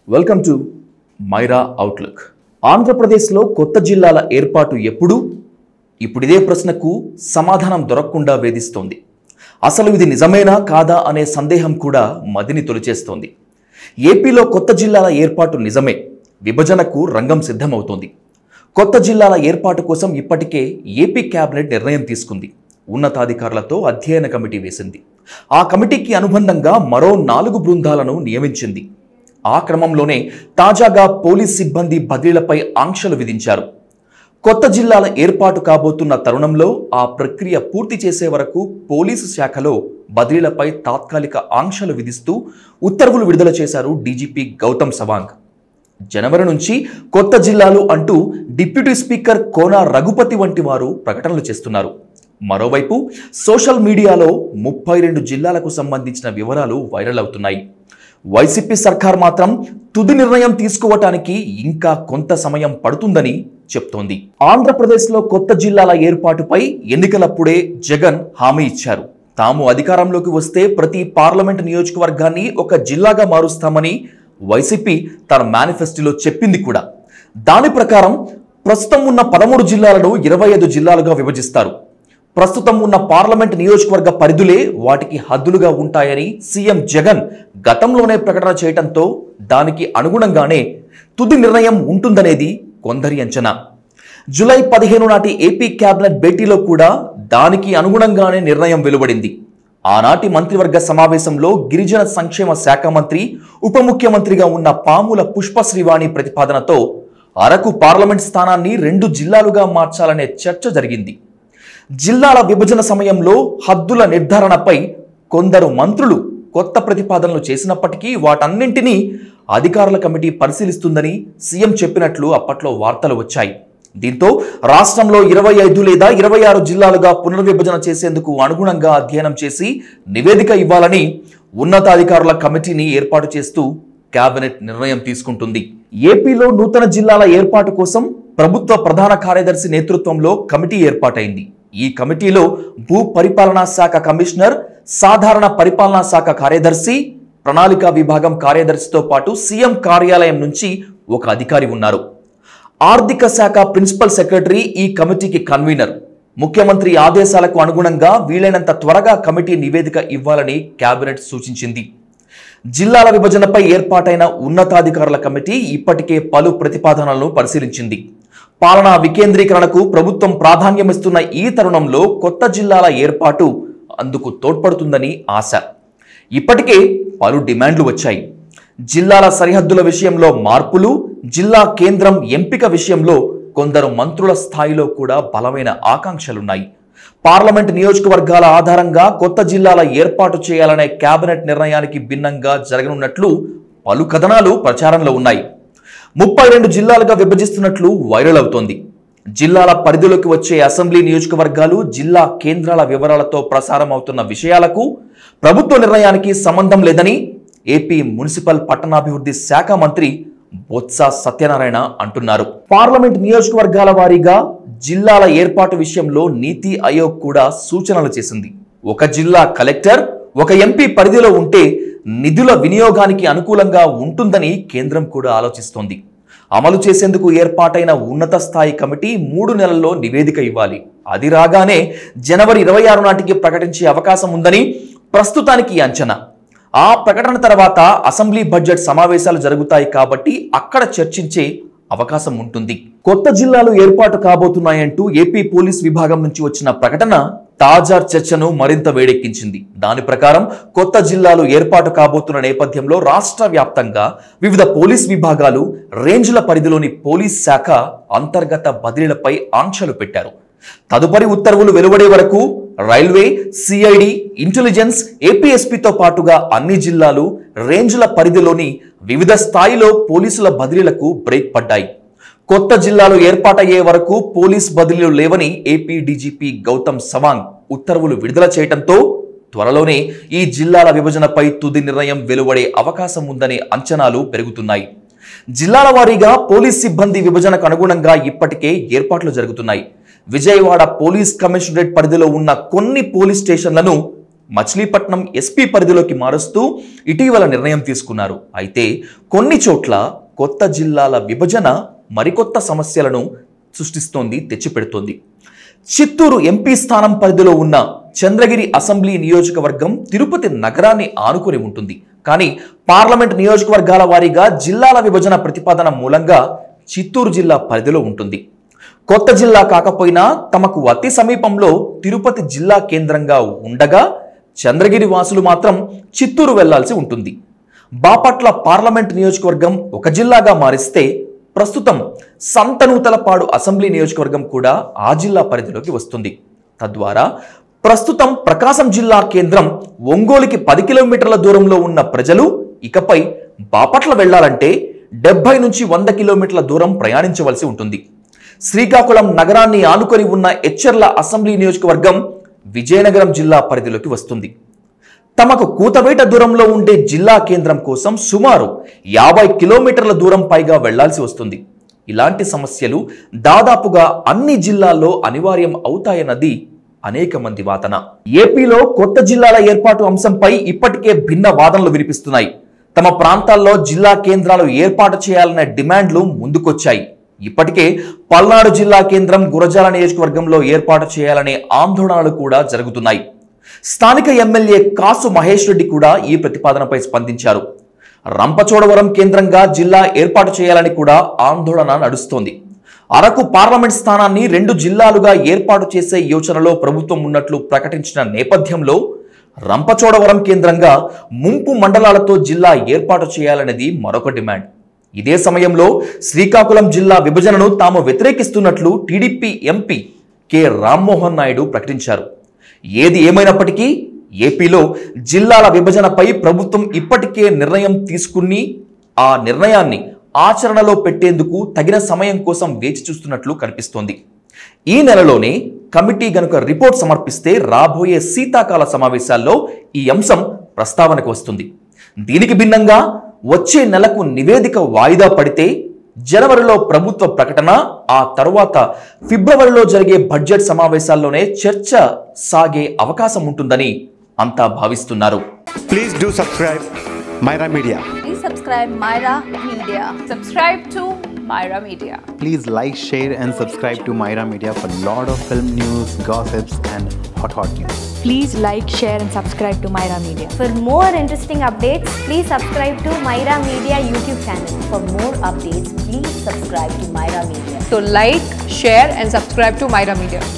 Welcome to Myra outlook ఆంధ్రప్రదేశ్లో కొత్త జిల్లాల ఏర్పాటు ఎప్పుడు ఇప్పుడు ఇదే ప్రశ్నకు సమాధానం దొరకకుండా వేధిస్తోంది అసలు ఇది నిజమేనా కాదా అనే సందేహం కూడా మదిని తొలిచేస్తోంది ఏపీలో కొత్త జిల్లాల ఏర్పాటు నిజమే విభజనకు రంగం సిద్ధమవుతోంది కొత్త జిల్లాల ఏర్పాటు కోసం ఇప్పటికే ఏపీ కేబినెట్ నిర్ణయం తీసుకుంది ఉన్నతాధికారులతో అధ్యయన కమిటీ వేసింది ఆ కమిటీకి అనుబంధంగా మరో నాలుగు బృందాలను నియమించింది ఆ క్రమంలోనే తాజాగా పోలీస్ సిబ్బంది బదిలీలపై ఆంక్షలు విధించారు కొత్త జిల్లాల ఏర్పాటు కాబోతున్న తరుణంలో ఆ ప్రక్రియ పూర్తి చేసే వరకు పోలీసు శాఖలో బదిలీలపై తాత్కాలిక ఆంక్షలు విధిస్తూ ఉత్తర్వులు విడుదల చేశారు డీజీపీ గౌతమ్ సవాంగ్ జనవరి నుంచి కొత్త జిల్లాలు అంటూ డిప్యూటీ స్పీకర్ కోన రఘుపతి వంటి వారు ప్రకటనలు చేస్తున్నారు మరోవైపు సోషల్ మీడియాలో ముప్పై రెండు జిల్లాలకు సంబంధించిన వివరాలు వైరల్ అవుతున్నాయి వైసీపీ సర్కార్ మాత్రం తుది నిర్ణయం తీసుకోవటానికి ఇంకా కొంత సమయం పడుతుందని చెప్తోంది ఆంధ్రప్రదేశ్లో కొత్త జిల్లాల ఏర్పాటుపై ఎన్నికలప్పుడే జగన్ హామీ ఇచ్చారు తాము అధికారంలోకి వస్తే ప్రతి పార్లమెంట్ నియోజకవర్గాన్ని ఒక జిల్లాగా మారుస్తామని వైసీపీ తన మేనిఫెస్టోలో చెప్పింది కూడా దాని ప్రకారం ప్రస్తుతం ఉన్న పదమూడు జిల్లాలను ఇరవై ఐదు జిల్లాలుగా విభజిస్తారు ప్రస్తుతం ఉన్న పార్లమెంట్ నియోజకవర్గ పరిధులే వాటికి హద్దులుగా ఉంటాయని సీఎం జగన్ గతంలోనే ప్రకటన చేయటంతో దానికి అనుగుణంగానే తుది నిర్ణయం ఉంటుందనేది కొందరి అంచనా జూలై పదిహేను నాటి ఏపీ కేబినెట్ భేటీలో కూడా దానికి అనుగుణంగానే నిర్ణయం వెలువడింది ఆనాటి మంత్రివర్గ సమావేశంలో గిరిజన సంక్షేమ శాఖ మంత్రి ఉప ముఖ్యమంత్రిగా ఉన్న పాముల పుష్ప శ్రీవాణి ప్రతిపాదనతో అరకు పార్లమెంట్ స్థానాన్ని రెండు జిల్లాలుగా మార్చాలనే చర్చ జరిగింది జిల్లాల విభజన సమయంలో హద్దుల నిర్ధారణపై కొందరు మంత్రులు కొత్త ప్రతిపాదనలు చేసినప్పటికీ వాటన్నింటినీ అధికారుల కమిటీ పరిశీలిస్తుందని సీఎం చెప్పినట్లు అప్పట్లో వార్తలు వచ్చాయి దీంతో రాష్ట్రంలో ఇరవై ఐదు లేదా ఇరవై ఆరు జిల్లాలుగా పునర్విభజన చేసేందుకు అనుగుణంగా అధ్యయనం చేసి నివేదిక ఇవ్వాలని ఉన్నతాధికారుల కమిటీని ఏర్పాటు చేస్తూ కేబినెట్ నిర్ణయం తీసుకుంటుంది ఏపీలో నూతన జిల్లాల ఏర్పాటు కోసం ప్రభుత్వ ప్రధాన కార్యదర్శి నేతృత్వంలో కమిటీ ఏర్పాటైంది ఈ కమిటీలో భూ పరిపాలనా శాఖ కమిషనర్ సాధారణ పరిపాలనా శాఖ కార్యదర్శి ప్రణాళిక విభాగం కార్యదర్శితో పాటు సీఎం కార్యాలయం నుంచి ఒక అధికారి ఉన్నారు ఆర్థిక శాఖ ప్రిన్సిపల్ సెక్రటరీ ఈ కమిటీకి కన్వీనర్ ముఖ్యమంత్రి ఆదేశాలకు అనుగుణంగా వీలైనంత త్వరగా కమిటీ నివేదిక ఇవ్వాలని కేబినెట్ సూచించింది జిల్లాల విభజనపై ఏర్పాటైన ఉన్నతాధికారుల కమిటీ ఇప్పటికే పలు ప్రతిపాదనలను పరిశీలించింది పాలనా వికేంద్రీకరణకు ప్రభుత్వం ప్రాధాన్యమిస్తున్న ఈ తరుణంలో కొత్త జిల్లాల ఏర్పాటు అందుకు తోడ్పడుతుందని ఆశ ఇప్పటికే పలు డిమాండ్లు వచ్చాయి జిల్లాల సరిహద్దుల విషయంలో మార్పులు జిల్లా కేంద్రం ఎంపిక విషయంలో కొందరు మంత్రుల స్థాయిలో కూడా బలమైన ఆకాంక్షలున్నాయి పార్లమెంట్ నియోజకవర్గాల ఆధారంగా కొత్త జిల్లాల ఏర్పాటు చేయాలనే కేబినెట్ నిర్ణయానికి భిన్నంగా జరగనున్నట్లు పలు కథనాలు ప్రచారంలో ఉన్నాయి ముప్పై రెండు జిల్లాలుగా విభజిస్తున్నట్లు వైరల్ అవుతోంది జిల్లాల పరిధిలోకి వచ్చే అసెంబ్లీ నియోజకవర్గాలు జిల్లా కేంద్రాల వివరాలతో ప్రసారం అవుతున్న విషయాలకు ప్రభుత్వ నిర్ణయానికి సంబంధం లేదని ఏపీ మున్సిపల్ పట్టణాభివృద్ధి శాఖ మంత్రి బొత్స సత్యనారాయణ అంటున్నారు పార్లమెంట్ నియోజకవర్గాల వారీగా జిల్లాల ఏర్పాటు విషయంలో నీతి ఆయోగ్ కూడా సూచనలు చేసింది ఒక జిల్లా కలెక్టర్ ఒక ఎంపీ పరిధిలో ఉంటే నిధుల వినియోగానికి అనుకూలంగా ఉంటుందని కేంద్రం కూడా ఆలోచిస్తోంది అమలు చేసేందుకు ఏర్పాటైన ఉన్నత స్థాయి కమిటీ మూడు నెలల్లో నివేదిక ఇవ్వాలి అది రాగానే జనవరి ఇరవై ఆరు నాటికి ప్రకటించే అవకాశం ఉందని ప్రస్తుతానికి ఈ అంచనా ఆ ప్రకటన తర్వాత అసెంబ్లీ బడ్జెట్ సమావేశాలు జరుగుతాయి కాబట్టి అక్కడ చర్చించే అవకాశం ఉంటుంది కొత్త జిల్లాలు ఏర్పాటు కాబోతున్నాయంటూ ఏపీ పోలీస్ విభాగం నుంచి వచ్చిన ప్రకటన తాజా చర్చను మరింత వేడెక్కించింది దాని ప్రకారం కొత్త జిల్లాలు ఏర్పాటు కాబోతున్న నేపథ్యంలో రాష్ట్ర వ్యాప్తంగా వివిధ పోలీస్ విభాగాలు రేంజ్ల పరిధిలోని పోలీస్ శాఖ అంతర్గత బదిలీలపై ఆంక్షలు పెట్టారు తదుపరి ఉత్తర్వులు వెలువడే వరకు రైల్వే సిఐడి ఇంటెలిజెన్స్ ఏపీఎస్పీతో పాటుగా అన్ని జిల్లాలు రేంజ్ల పరిధిలోని వివిధ స్థాయిలో పోలీసుల బదిలీలకు బ్రేక్ పడ్డాయి కొత్త జిల్లాలు ఏర్పాటయ్యే వరకు పోలీస్ బదిలీలు లేవని ఏపీ డీజీపీ గౌతమ్ సవాంగ్ ఉత్తర్వులు విడుదల చేయడంతో త్వరలోనే ఈ జిల్లాల విభజనపై తుది నిర్ణయం వెలువడే అవకాశం ఉందనే అంచనాలు పెరుగుతున్నాయి జిల్లాల వారీగా పోలీస్ సిబ్బంది విభజనకు అనుగుణంగా ఇప్పటికే ఏర్పాట్లు జరుగుతున్నాయి విజయవాడ పోలీస్ కమిషనరేట్ పరిధిలో ఉన్న కొన్ని పోలీస్ స్టేషన్లను మచిలీపట్నం ఎస్పీ పరిధిలోకి మారుస్తూ ఇటీవల నిర్ణయం తీసుకున్నారు అయితే కొన్ని చోట్ల కొత్త జిల్లాల విభజన మరికొత్త సమస్యలను సృష్టిస్తోంది తెచ్చిపెడుతోంది చిత్తూరు ఎంపీ స్థానం పరిధిలో ఉన్న చంద్రగిరి అసెంబ్లీ నియోజకవర్గం తిరుపతి నగరాన్ని ఆనుకుని ఉంటుంది కానీ పార్లమెంట్ నియోజకవర్గాల వారీగా జిల్లాల విభజన ప్రతిపాదన మూలంగా చిత్తూరు జిల్లా పరిధిలో ఉంటుంది కొత్త జిల్లా కాకపోయినా తమకు అతి సమీపంలో తిరుపతి జిల్లా కేంద్రంగా ఉండగా చంద్రగిరి వాసులు మాత్రం చిత్తూరు వెళ్లాల్సి ఉంటుంది బాపట్ల పార్లమెంట్ నియోజకవర్గం ఒక జిల్లాగా మారిస్తే ప్రస్తుతం సంతనూతలపాడు అసెంబ్లీ నియోజకవర్గం కూడా ఆ జిల్లా పరిధిలోకి వస్తుంది తద్వారా ప్రస్తుతం ప్రకాశం జిల్లా కేంద్రం ఒంగోలుకి పది కిలోమీటర్ల దూరంలో ఉన్న ప్రజలు ఇకపై బాపట్ల వెళ్లాలంటే డెబ్బై నుంచి వంద కిలోమీటర్ల దూరం ప్రయాణించవలసి ఉంటుంది శ్రీకాకుళం నగరాన్ని ఆనుకొని ఉన్న ఎచ్చెర్ల అసెంబ్లీ నియోజకవర్గం విజయనగరం జిల్లా పరిధిలోకి వస్తుంది తమకు కూతవేట దూరంలో ఉండే జిల్లా కేంద్రం కోసం సుమారు యాభై కిలోమీటర్ల దూరం పైగా వెళ్లాల్సి వస్తుంది ఇలాంటి సమస్యలు దాదాపుగా అన్ని జిల్లాల్లో అనివార్యం అవుతాయన్నది అనేక మంది వాదన ఏపీలో కొత్త జిల్లాల ఏర్పాటు అంశంపై ఇప్పటికే భిన్న వాదనలు వినిపిస్తున్నాయి తమ ప్రాంతాల్లో జిల్లా కేంద్రాలు ఏర్పాటు చేయాలనే డిమాండ్లు ముందుకొచ్చాయి ఇప్పటికే పల్నాడు జిల్లా కేంద్రం గురజాల నియోజకవర్గంలో ఏర్పాటు చేయాలనే ఆందోళనలు కూడా జరుగుతున్నాయి స్థానిక ఎమ్మెల్యే కాసు మహేష్ రెడ్డి కూడా ఈ ప్రతిపాదనపై స్పందించారు రంపచోడవరం కేంద్రంగా జిల్లా ఏర్పాటు చేయాలని కూడా ఆందోళన నడుస్తోంది అరకు పార్లమెంట్ స్థానాన్ని రెండు జిల్లాలుగా ఏర్పాటు చేసే యోచనలో ప్రభుత్వం ఉన్నట్లు ప్రకటించిన నేపథ్యంలో రంపచోడవరం కేంద్రంగా ముంపు మండలాలతో జిల్లా ఏర్పాటు చేయాలనేది మరొక డిమాండ్ ఇదే సమయంలో శ్రీకాకుళం జిల్లా విభజనను తాము వ్యతిరేకిస్తున్నట్లు టీడీపీ ఎంపీ కె రామ్మోహన్ నాయుడు ప్రకటించారు ఏది ఏమైనప్పటికీ ఏపీలో జిల్లాల విభజనపై ప్రభుత్వం ఇప్పటికే నిర్ణయం తీసుకుని ఆ నిర్ణయాన్ని ఆచరణలో పెట్టేందుకు తగిన సమయం కోసం వేచి చూస్తున్నట్లు కనిపిస్తోంది ఈ నెలలోనే కమిటీ గనుక రిపోర్ట్ సమర్పిస్తే రాబోయే శీతాకాల సమావేశాల్లో ఈ అంశం ప్రస్తావనకు వస్తుంది దీనికి భిన్నంగా వచ్చే నెలకు నివేదిక వాయిదా పడితే జనవరిలో ప్రభుత్వ ప్రకటన ఆ తరువాత ఫిబ్రవరిలో జరిగే బడ్జెట్ సమావేశాల్లోనే చర్చ సాగే అవకాశం ఉంటుందని అంతా భావిస్తున్నారు Please do subscribe Myra Media. Please subscribe Myra Media. Subscribe to Myra Media. Please like, share, and subscribe to Myra Media for lot of film news, gossips, and hot hot news. Please like, share, and subscribe to Myra Media. For more interesting updates, please subscribe to Myra Media YouTube channel. For more updates, please subscribe to Myra Media. So like, share and subscribe to Myra Media.